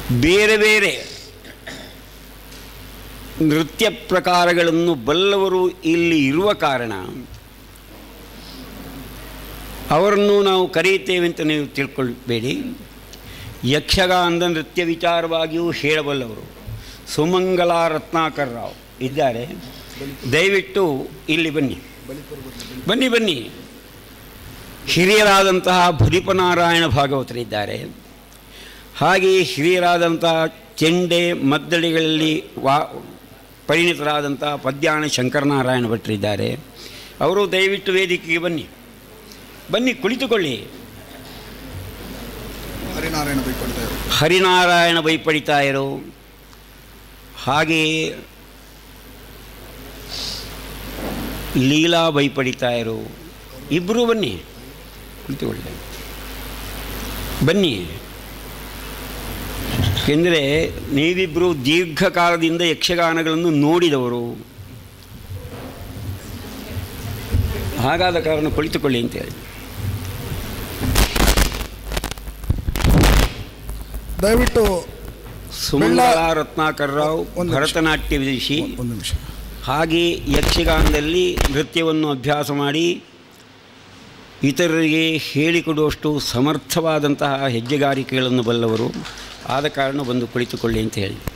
ಬೇರೆ ಬೇರೆ ನೃತ್ಯ ಪ್ರಕಾರಗಳನ್ನು ಬಲ್ಲವರು ಇಲ್ಲಿ ಇರುವ ಕಾರಣ ಅವರನ್ನು ನಾವು ಕರೆಯುತ್ತೇವೆ ಅಂತ ನೀವು ತಿಳ್ಕೊಳ್ಬೇಡಿ ಯಕ್ಷಗಾನದ ನೃತ್ಯ ವಿಚಾರವಾಗಿಯೂ ಹೇಳಬಲ್ಲವರು ಸುಮಂಗಲ ರತ್ನಾಕರ್ ರಾವ್ ಇದ್ದಾರೆ ದಯವಿಟ್ಟು ಇಲ್ಲಿ ಬನ್ನಿ ಬನ್ನಿ ಬನ್ನಿ ಹಿರಿಯರಾದಂತಹ ಭುರಿಪನಾರಾಯಣ ಭಾಗವತರಿದ್ದಾರೆ ಹಾಗೆಯೇ ಹಿರಿಯರಾದಂತಹ ಚೆಂಡೆ ಮದ್ದಳೆಗಳಲ್ಲಿ ವಾ ಪರಿಣಿತರಾದಂತಹ ಪದ್ಯಾಣ ಶಂಕರನಾರಾಯಣ ಭಟ್ರಿದ್ದಾರೆ ಅವರು ದಯವಿಟ್ಟು ವೇದಿಕೆಗೆ ಬನ್ನಿ ಬನ್ನಿ ಕುಳಿತುಕೊಳ್ಳಿ ಹರಿನಾರಾಯಣ ಬೈಕೊಳ್ತಾ ಇರು ಹರಿನಾರಾಯಣ ಬೈಪಡಿತಾಯರು ಹಾಗೆಯೇ ಲೀಲಾ ಬೈಪಡಿತಾಯರು ಇಬ್ಬರೂ ಬನ್ನಿ ಕುಳಿತುಕೊಳ್ಳಿ ಬನ್ನಿ ಏಕೆಂದರೆ ನೀವಿಬ್ಬರು ದೀರ್ಘಕಾಲದಿಂದ ಯಕ್ಷಗಾನಗಳನ್ನು ನೋಡಿದವರು ಹಾಗಾದ ಕಾರಣ ಕುಳಿತುಕೊಳ್ಳಿ ಅಂತೇಳಿ ದಯವಿಟ್ಟು ಸುಮಂಗಲ ರತ್ನಾಕರ್ ರಾವ್ ಒಂದು ನಿಮಿಷ. ಭರತನಾಟ್ಯ ವಿದುಷಿ ಒಂದು ನಿಮಿಷ ಹಾಗೆ ಯಕ್ಷಗಾನದಲ್ಲಿ ನೃತ್ಯವನ್ನು ಅಭ್ಯಾಸ ಮಾಡಿ ಇತರರಿಗೆ ಹೇಳಿಕೊಡುವಷ್ಟು ಸಮರ್ಥವಾದಂತಹ ಹೆಜ್ಜೆಗಾರಿಕೆಗಳನ್ನು ಬಲ್ಲವರು ಆದ ಕಾರಣ ಬಂದು ಕುಳಿತುಕೊಳ್ಳಿ ಅಂತ ಹೇಳಿ